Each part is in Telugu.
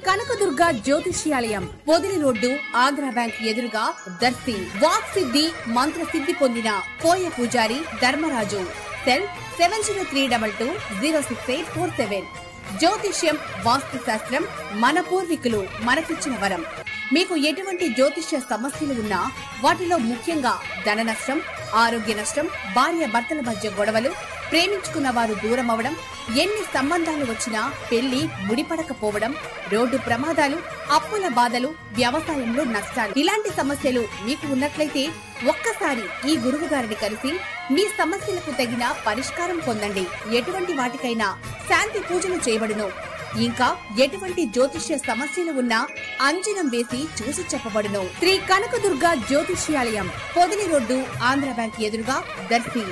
కనకదుర్గ జ్యోతిష్యాలయం పొదిలి రోడ్డు ఆంధ్ర బ్యాంక్ ఎదురుగా దర్శి వాక్ సిద్ధి మంత్ర సిద్ధి పొందిన కోయ పూజారి Dharmaraju cell seven zero three double two zero six eight four seven జ్యోతిష్యం వాస్తు శాస్త్రం మన పూర్వీకులు మనకిచ్చిన వరం మీకు ఎటువంటి జ్యోతిష్య సమస్యలు ఉన్నా వాటిలో ముఖ్యంగా ధన నష్టం ఆరోగ్య నష్టం భార్య భర్తల మధ్య గొడవలు ప్రేమించుకున్న వారు దూరం అవడం ఎన్ని సంబంధాలు వచ్చినా పెళ్లి ముడిపడకపోవడం రోడ్డు ప్రమాదాలు అప్పుల బాధలు వ్యవసాయంలో నష్టాలు ఇలాంటి సమస్యలు మీకు ఉన్నట్లయితే ఒక్కసారి ఈ గురువు గారిని కలిసి మీ సమస్యలకు తగిన పరిష్కారం పొందండి ఎటువంటి వాటికైనా శాంతి పూజలు చేయబడును ఇంకా ఎటువంటి జ్యోతిష్య సమస్యలు ఉన్నా అంజనం వేసి చూసి చెప్పబడును శ్రీ కనకదుర్గ జ్యోతిష్యాలయం పొదిలి రోడ్డు ఆంధ్ర బ్యాంక్ ఎదురుగా దర్శి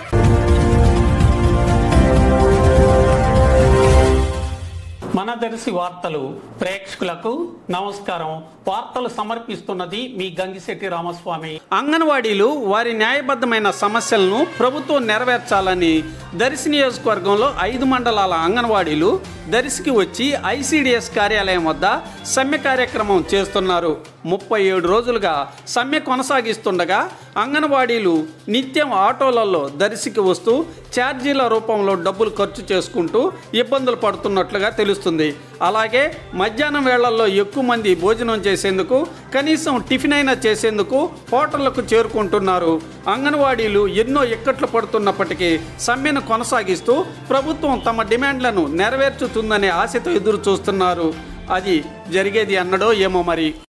మన దర్శి వార్తలు ప్రేక్షకులకు నమస్కారం వార్తలు సమర్పిస్తున్నది మీ గంగిశెట్టి రామస్వామి అంగన్వాడీలు వారి న్యాయబద్ధమైన సమస్యలను ప్రభుత్వం నెరవేర్చాలని దర్శి నియోజకవర్గంలో ఐదు మండలాల అంగన్వాడీలు దర్శికి వచ్చి ఐసిడిఎస్ కార్యాలయం వద్ద సమ్మె కార్యక్రమం చేస్తున్నారు ముప్పై ఏడు రోజులుగా సమ్మె కొనసాగిస్తుండగా అంగన్వాడీలు నిత్యం ఆటోలలో దర్శికి వస్తూ ఛార్జీల రూపంలో డబ్బులు ఖర్చు చేసుకుంటూ ఇబ్బందులు పడుతున్నట్లుగా తెలుస్తుంది అలాగే మధ్యాహ్నం వేళల్లో ఎక్కువ మంది భోజనం చేసేందుకు కనీసం టిఫిన్ అయినా చేసేందుకు హోటళ్లకు చేరుకుంటున్నారు అంగన్వాడీలు ఎన్నో ఇక్కట్లు పడుతున్నప్పటికీ సమ్మెను కొనసాగిస్తూ ప్రభుత్వం తమ డిమాండ్లను నెరవేర్చుతుందనే ఆశతో ఎదురు చూస్తున్నారు అది జరిగేది అన్నడో ఏమో మరి